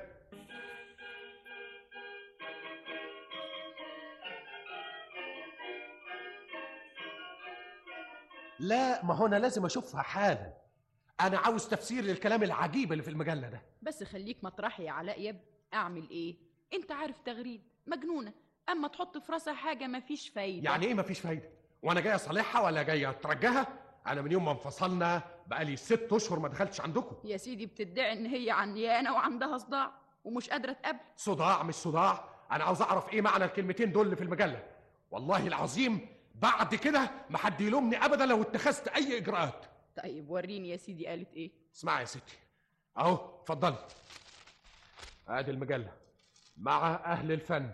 لا ما هو انا لازم اشوفها حالا انا عاوز تفسير للكلام العجيب اللي في المجله ده بس خليك مطرحي يا علاء يا ابني اعمل ايه انت عارف تغريد مجنونه اما تحط في راسها حاجه مفيش فايده يعني ايه مفيش فايده وانا جاي اصالحها ولا جاي اترجاها انا من يوم ما انفصلنا بقالي ست اشهر ما دخلتش عندكم يا سيدي بتدعي ان هي عنيانه وعندها صداع ومش قادره تقابل صداع مش صداع انا عاوز اعرف ايه معنى الكلمتين دول اللي في المجله والله العظيم بعد كده ما حد يلومني ابدا لو اتخذت اي اجراءات طيب وريني يا سيدي قالت ايه اسمعي يا ستي اهو اتفضلي ادي المجله مع اهل الفن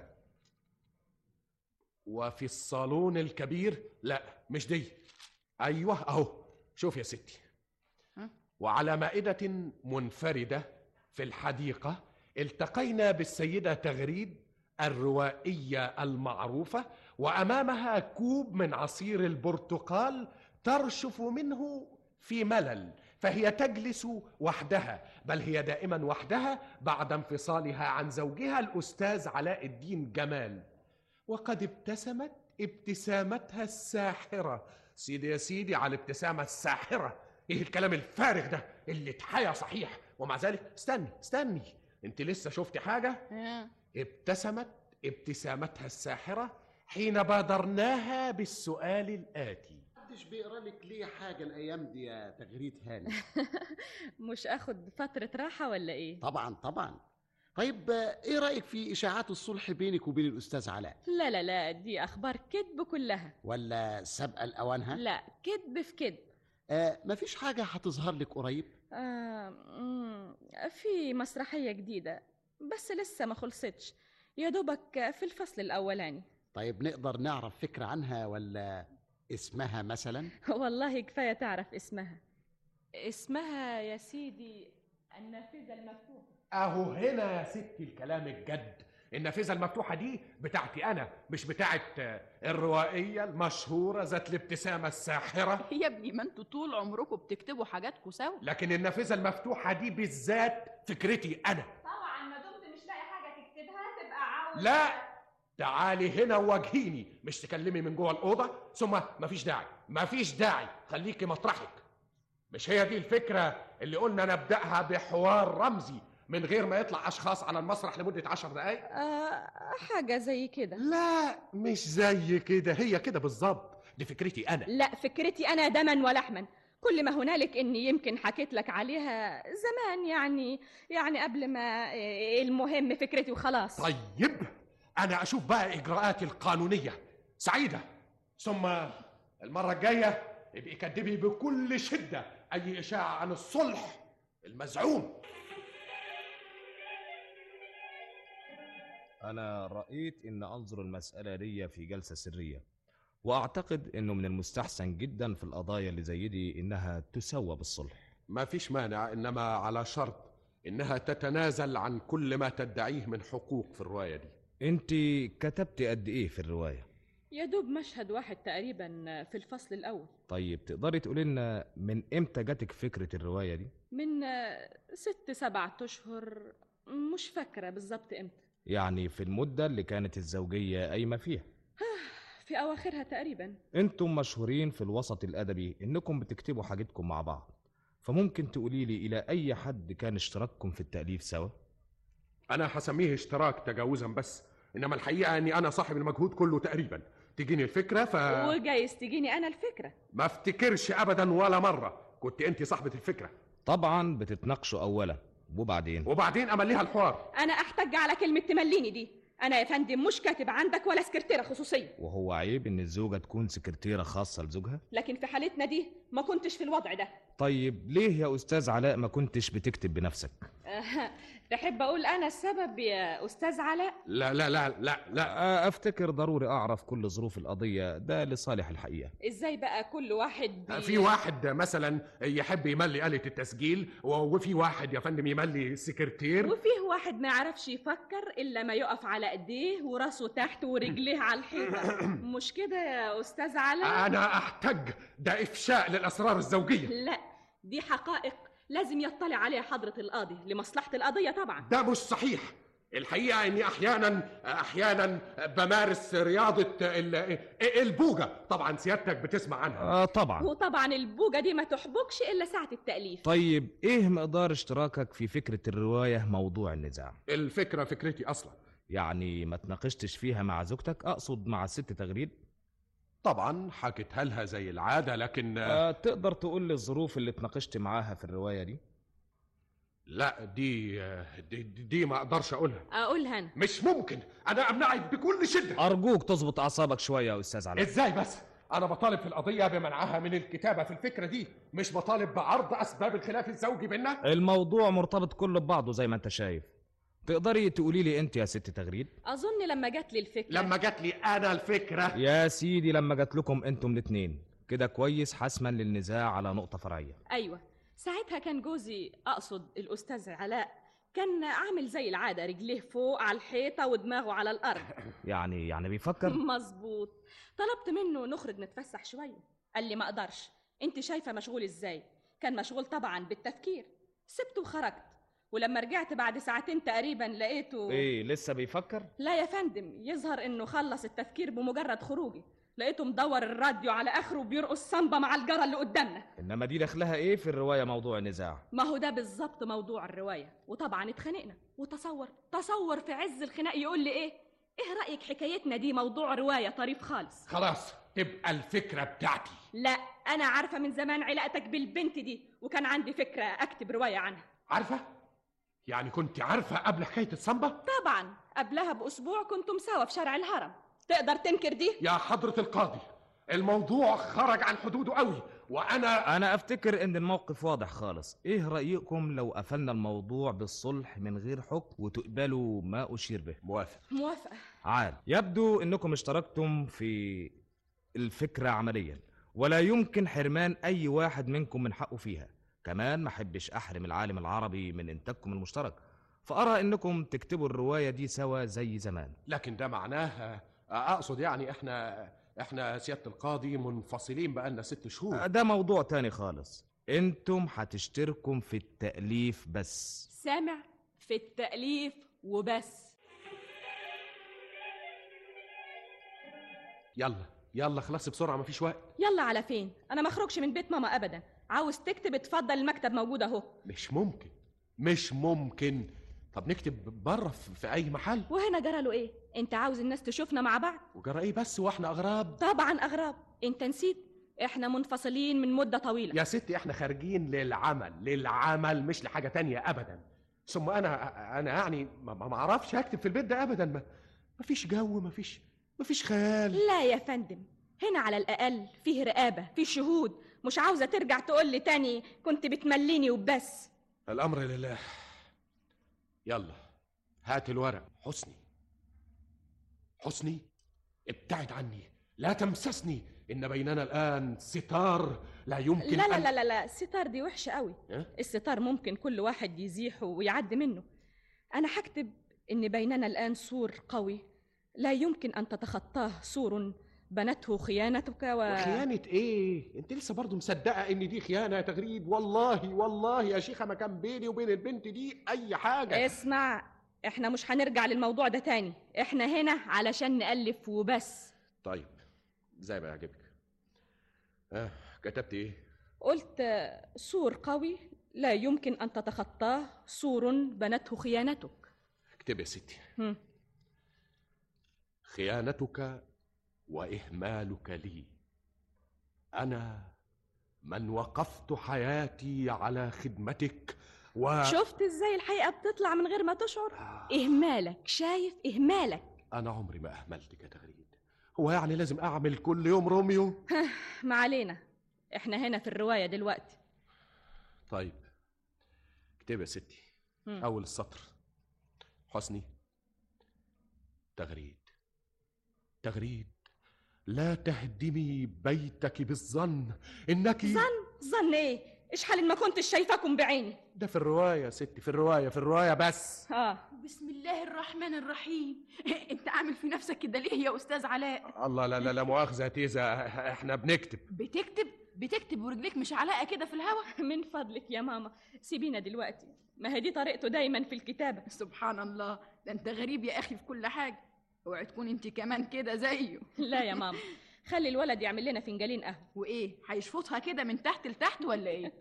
وفي الصالون الكبير لا مش دي ايوه اهو شوف يا ستي ها؟ وعلى مائده منفرده في الحديقه التقينا بالسيده تغريد الروائيه المعروفه وامامها كوب من عصير البرتقال ترشف منه في ملل فهي تجلس وحدها بل هي دائما وحدها بعد انفصالها عن زوجها الاستاذ علاء الدين جمال وقد ابتسمت ابتسامتها الساحره سيدي يا سيدي على الابتسامه الساحره ايه الكلام الفارغ ده اللي اتحيا صحيح ومع ذلك استني استني انت لسه شفتي حاجه ها ابتسمت ابتسامتها الساحره حين بادرناها بالسؤال الاتي محدش بيقرا لك ليه حاجه الايام دي يا تغريد هاني مش اخد فتره راحه ولا ايه طبعا طبعا طيب آه، ايه رايك في اشاعات الصلح بينك وبين الاستاذ علاء لا لا لا دي اخبار كذب كلها ولا سابقه لاوانها لا كذب في كذب آه مفيش حاجه هتظهر لك قريب آه مم، في مسرحيه جديده بس لسه ما خلصتش يا دوبك في الفصل الاولاني طيب نقدر نعرف فكره عنها ولا اسمها مثلا والله كفايه تعرف اسمها اسمها يا سيدي النافذه المفتوحه اهو هنا يا ستي الكلام الجد النافذه المفتوحه دي بتاعتي انا مش بتاعت آه، الروائيه المشهوره ذات الابتسامه الساحره يا ابني ما انتوا طول عمركم بتكتبوا حاجاتكم سوا لكن النافذه المفتوحه دي بالذات فكرتي انا طبعا ما دمت مش لاقي حاجه تكتبها تبقى عاوز لا تعالي هنا وواجهيني مش تكلمي من جوه الاوضه ثم مفيش داعي مفيش داعي خليكي مطرحك مش هي دي الفكره اللي قلنا نبداها بحوار رمزي من غير ما يطلع اشخاص على المسرح لمده عشر دقائق آه حاجه زي كده لا مش زي كده هي كده بالظبط دي فكرتي انا لا فكرتي انا دما ولحما كل ما هنالك اني يمكن حكيت لك عليها زمان يعني يعني قبل ما المهم فكرتي وخلاص طيب انا اشوف بقى اجراءاتي القانونيه سعيده ثم المره الجايه ابقي كدبي بكل شده اي اشاعه عن الصلح المزعوم أنا رأيت إن أنظر المسألة دي في جلسة سرية وأعتقد إنه من المستحسن جدا في القضايا اللي زي دي إنها تسوى بالصلح ما فيش مانع انما على شرط انها تتنازل عن كل ما تدعيه من حقوق في الروايه دي أنت كتبت قد إيه في الرواية؟ يا دوب مشهد واحد تقريبا في الفصل الأول طيب تقدري تقولي لنا من امتى جاتك فكرة الرواية دي من آه، ست سبعة أشهر مش فاكرة بالظبط إمتى يعني في المدة اللي كانت الزوجية قايمة فيها في أواخرها تقريبا انتم مشهورين في الوسط الأدبي انكم بتكتبوا حاجتكم مع بعض فممكن تقولي لي إلى أي حد كان اشتراككم في التأليف سوا انا هسميه اشتراك تجاوزا بس انما الحقيقه اني انا صاحب المجهود كله تقريبا تجيني الفكره ف وجايز تجيني أنا الفكرة ما افتكرش ابدا ولا مره كنت انت صاحبه الفكره طبعا بتتناقشوا أولا وبعدين وبعدين امليها الحوار أنا أحتج على كلمة تمليني دي أنا يا فندم مش كاتب عندك ولا سكرتيرة خصوصية وهو عيب ان الزوجة تكون سكرتيرة خاصة لزوجها لكن في حالتنا دي ما كنتش في الوضع ده طيب ليه يا أستاذ علاء ما كنتش بتكتب بنفسك آه، تحب أقول أنا السبب يا أستاذ علاء لا لا لا لا لا أفتكر ضروري أعرف كل ظروف القضية ده لصالح الحقيقة إزاي بقى كل واحد بي... في واحد مثلا يحب يملي آلة التسجيل و- وفي واحد يا فندم يملي السكرتير وفيه واحد ما يعرفش يفكر إلا ما يقف على إيديه وراسه تحت ورجليه على الحيطة مش كده يا أستاذ علاء انا احتج ده افشاء للاسرار الزوجيه لا دي حقائق لازم يطلع عليها حضرة القاضي لمصلحة القضية طبعا ده مش صحيح الحقيقه اني احيانا احيانا بمارس رياضه ال- البوجه طبعا سيادتك بتسمع عنها آه طبعا وطبعا البوجة دي ما تحبكش إلا ساعة التأليف طيب إيه مقدار اشتراكك في فكرة الرواية موضوع النزاع الفكره فكرتي اصلا يعني ما تناقشتش فيها مع زوجتك أقصد مع الست تغريد طبعا حكيتها لها زي العاده لكن آه تقدر تقول لي الظروف اللي اتناقشت معاها في الرواية دي لا دي دي, دي ما اقدرش اقولها أقولها أنا مش ممكن انا امنعك بكل شده أرجوك تظبط أعصابك شوية يا أستاذ علاء ازاي بس انا بطالب في القضيه بمنعها من الكتابه في الفكره دي مش بطالب بعرض اسباب الخلاف الزوجي بيننا الموضوع مرتبط كله ببعضه زي ما انت شايف تقدري تقولي لي انت يا ست تغريد أظن لما جات لي الفكرة لما جات لي انا الفكره يا سيدي لما جات لكم انتم الاتنين كده كويس حسما للنزاع على نقطة فرعية أيوة ساعتها كان جوزي أقصد الأستاذ علاء كان عامل زي العادة رجليه فوق على الحيطة ودماغه على الأرض يعني يعني بيفكر مظبوط طلبت منه نخرج نتفسح شوية قال لي ما أقدرش أنت شايفة مشغول إزاي كان مشغول طبعا بالتفكير سبته وخرجت ولما رجعت بعد ساعتين تقريبا لقيته ايه لسه بيفكر لا يا فندم يظهر انه خلص التفكير بمجرد خروجي لقيته مدور الراديو على اخره وبيرقص سامبا مع الجرى اللي قدامنا انما دي دخلها ايه في الرواية موضوع النزاع ما هو ده بالظبط موضوع الرواية وطبعا اتخانقنا وتصور تصور في عز الخناق يقول لي ايه ايه رأيك حكايتنا دي موضوع رواية طريف خالص خلاص تبقى الفكره بتاعتي لا انا عارفة من زمان علاقتك بالبنت دي وكان عندي فكرة اكتب رواية عنها عارفه يعني كنت عارفه قبل حكايه الصنبه طبعا قبلها باسبوع كنتم سوا في شارع الهرم تقدر تنكر دي يا حضره القاضي الموضوع خرج عن حدوده قوي وانا انا افتكر ان الموقف واضح خالص ايه رأيكم لو قفلنا الموضوع بالصلح من غير حكم وتقبلوا ما اشير به موافق موافقة عال يبدو انكم اشتركتم في الفكرة عمليا ولا يمكن حرمان اي واحد منكم من حقه فيها كمان ما احبش احرم العالم العربي من انتاجكم المشترك فارى انكم تكتبوا الرواية دي سوا زي زمان لكن ده معناه اقصد يعني احنا احنا سياده القاضي منفصلين بقالنا ست شهور ده موضوع تاني خالص انتم هتشتركوا في التأليف بس سامع في التأليف وبس يلا يلا خلاص بسرعه مفيش وقت يلا على فين انا ما اخرجش من بيت ماما ابدا عاوز تكتب اتفضل المكتب موجود اهو مش ممكن مش ممكن طب نكتب بره في في اي محل وهنا جرى له ايه انت عاوز الناس تشوفنا مع بعض وجرى ايه بس واحنا اغراب طبعا اغراب انت نسيت احنا منفصلين من مدة طويلة يا ستي احنا خارجين للعمل للعمل مش لحاجه تانية ابدا ثم انا انا يعني ما ما اعرفش اكتب في البيت ده ابدا ما مفيش جو مفيش مفيش خيال لا يا فندم هنا على الأقل فيه رقابة فيه شهود مش عاوزة ترجع تقول لي تاني كنت بتمليني وبس الامر لله يلا هات الورق حسني حسني ابتعد عني لا تمسسني ان بيننا الان ستار لا يمكن لا لا أن... لا لا لا الستار دي وحشة قوي إيه؟ الستار ممكن كل واحد يزيحه ويعدي منه أنا هكتب إن بيننا الآن سور قوي لا يمكن أن تتخطاه سور بنته خيانتك و وخيانة ايه؟ انت لسه برضه مصدقة ان دي خيانة يا تغريد والله والله يا شيخة ما كان بيني وبين البنت دي اي حاجة اسمع احنا مش هنرجع للموضوع ده تاني احنا هنا علشان نألف وبس طيب زي ما يعجبك اه كتبت ايه؟ قلت آه، سور قوي لا يمكن أن تتخطاه سور بنته خيانتك اكتب يا ستي هم. خيانتك واهمالك لي انا من وقفت حياتي على خدمتك و شفت ازاي الحقيقة بتطلع من غير ما تشعر إهمالك شايف إهمالك انا عمري ما اهملتك يا تغريد هو يعني لازم اعمل كل يوم روميو ما علينا احنا هنا في الرواية دلوقتي طيب اكتب يا ستي هم. اول السطر حسني تغريد تغريد لا تهدمي بيتك بالظن انك ظن ظن ايه اشحال ما كنتش شايفاكم بعيني ده في الروايه يا ستي في الروايه في الروايه بس اه بسم الله الرحمن الرحيم انت عامل في نفسك كده ليه يا استاذ علاء الله لا لا لا مؤاخذه يا تيزا احنا بنكتب بتكتب بتكتب ورجليك مش علاقه كده في الهوا من فضلك يا ماما سيبينا دلوقتي ما هي دي طريقته دايما في الكتابة سبحان الله ده انت غريب يا اخي في كل حاجه اوعي تكون انت كمان كده زيه لا يا ماما خلي الولد يعمل لنا فنجانين قهوة وايه هيشفطها كده من تحت لتحت ولا ايه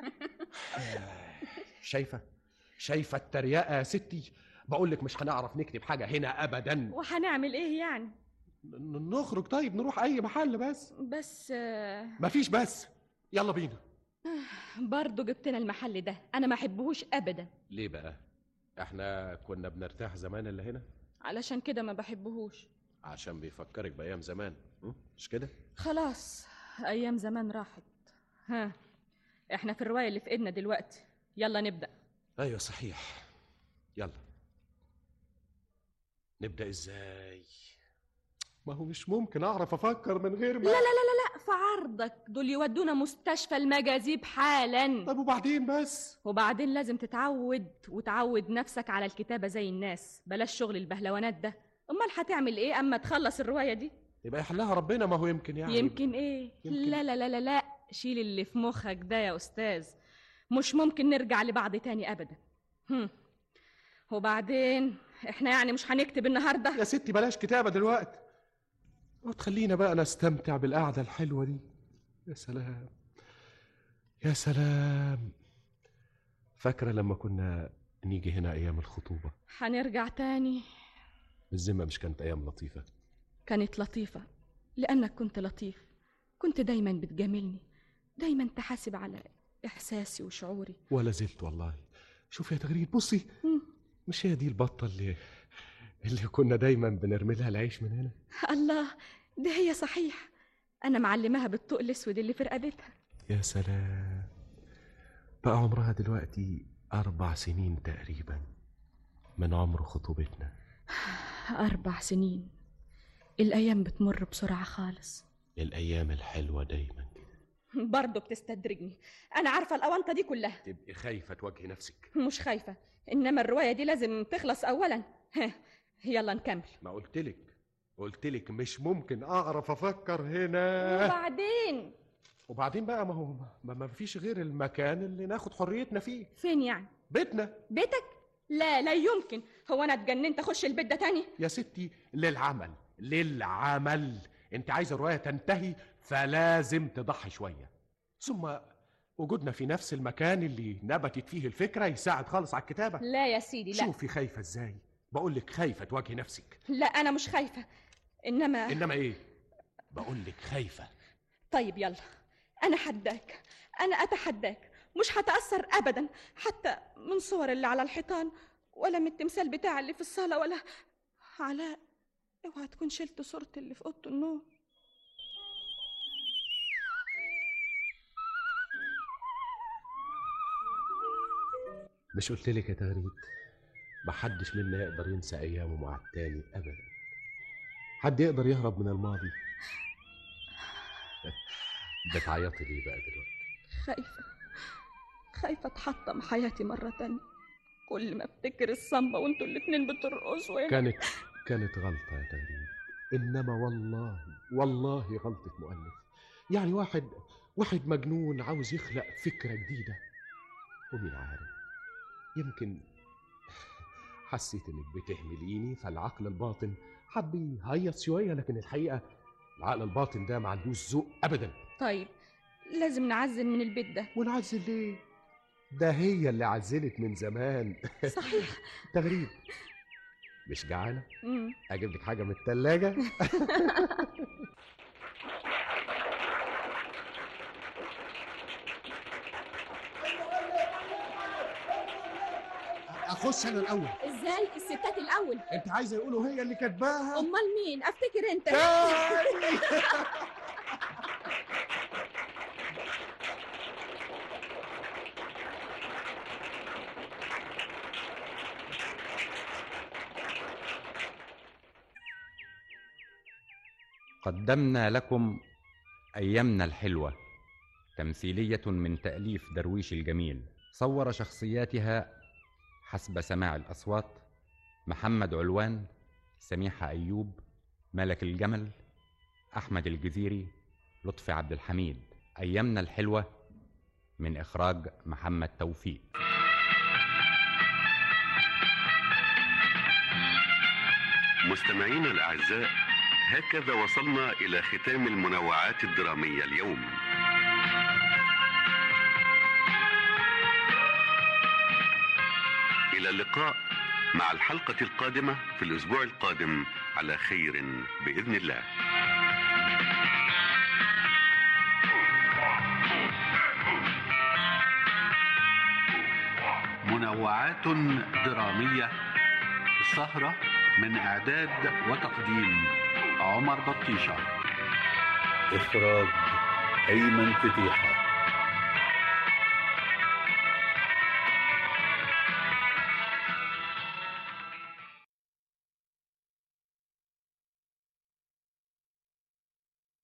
شايفه شايفه التريقه يا ستي بقول لك مش هنعرف نكتب حاجه هنا ابدا وهنعمل ايه يعني ن- نخرج طيب نروح اي محل بس بس آه، مفيش بس يلا بينا برضه جبتنا المحل ده انا ما احبهوش ابدا ليه بقى احنا كنا بنرتاح زمان اللي هنا علشان كده ما بحبهوش عشان بيفكرك بايام زمان م? مش كده خلاص ايام زمان راحت ها احنا في الرواية اللي في ايدنا دلوقتي يلا نبدأ ايوه صحيح يلا نبدا ازاي ما هو مش ممكن اعرف افكر من غير ما لا لا لا لا لا في عرضك دول يودونا مستشفى المجاذيب حالا طب وبعدين بس وبعدين لازم تتعود وتعود نفسك على الكتابة زي الناس بلاش شغل البهلوانات ده امال هتعمل ايه اما تخلص الرواية دي يبقى يحلها ربنا ما هو يمكن يعني يمكن ايه يمكن. لا لا لا لا لا شيل اللي في مخك ده يا استاذ مش ممكن نرجع لبعض تاني ابدا هم. وبعدين احنا يعني مش هنكتب النهارده يا ستي بلاش كتابه دلوقتي وتخلينا بقى نستمتع بالقعده الحلوه دي يا سلام يا سلام فاكره لما كنا نيجي هنا ايام الخطوبه هنرجع تاني الذمه مش كانت ايام لطيفه كانت لطيفة لأنك كنت لطيف كنت دايما بتجاملني دايما تحاسب على إحساسي وشعوري ولا زلت والله شوف يا تغريد بصي مش هي دي البطه اللي اللي كنا دايما بنرمي لها العيش من هنا الله ده هي صحيح أنا معلماها بالطوق الأسود اللي في رقبتها يا سلام بقى عمرها دلوقتي أربع سنين تقريبا من عمر خطوبتنا أربع سنين الأيام بتمر بسرعة خالص الأيام الحلوة دايما برضه بتستدرجني أنا عارفة الأونطة دي كلها تبقي خايفة تواجهي نفسك مش خايفة إنما الرواية دي لازم تخلص أولا ها، يلا نكمل ما قلتلك قلتلك مش ممكن أعرف أفكر هنا وبعدين وبعدين بقى ما هو ما, ما فيش غير المكان اللي ناخد حريتنا فيه فين يعني بيتنا بيتك لا لا يمكن هو أنا اتجننت أخش البيت ده تاني يا ستي للعمل للعمل انت عايزه الروايه تنتهي فلازم تضحي شويه ثم وجودنا في نفس المكان اللي نبتت فيه الفكره يساعد خالص على الكتابه لا يا سيدي لا شوفي خايفه ازاي بقول لك خايفه تواجهي نفسك لا أنا مش خايفة إنما انما ايه بقول لك خايفه طيب يلا أنا حداك أنا أتحداك مش هتأثر أبدا حتى من صور اللي على الحيطان ولا من التمثال بتاع اللي في الصالة ولا علاء اوعى تكون شلت صورتي اللي في أوضة النوم مش قلت لك يا تغريد محدش منا يقدر ينسى ايامه مع التاني ابدا حد يقدر يهرب من الماضي بتعيطي ليه بقى دلوقتي خايفة خايفة اتحطم حياتي مرة تانية كل ما افتكر الصنبة وانتوا الاتنين بترقصوا هنا كانت كانت غلطه يا تغريد انما والله والله غلطه مؤلف يعني واحد واحد مجنون عاوز يخلق فكره جديده ومين عارف يمكن حسيت انك بتهمليني فالعقل الباطن حب يهيص شويه لكن الحقيقه العقل الباطن ده ما عندوش ذوق ابدا طيب لازم نعزل من البيت ده ونعزل ليه ده هي اللي عزلت من زمان صحيح تغريب مش جعانه مم. اجيب لك حاجه من التلاجة اخش انا الاول ازاي الستات الاول انت عايزه يقولوا هي اللي كاتباها امال مين افتكر انت تاني. قدمنا لكم أيامنا الحلوة تمثيلية من تأليف درويش الجميل صور شخصياتها حسب سماع الأصوات محمد علوان سميحة أيوب ملك الجمل أحمد الجزيري لطفي عبد الحميد أيامنا الحلوة من إخراج محمد توفيق مستمعينا الأعزاء هكذا وصلنا إلى ختام المنوعات الدرامية اليوم إلى اللقاء مع الحلقة القادمة في الأسبوع القادم على خير بإذن الله منوعات درامية السهرة من إعداد وتقديم عمر بطيشة إخراج أيمن فتيحة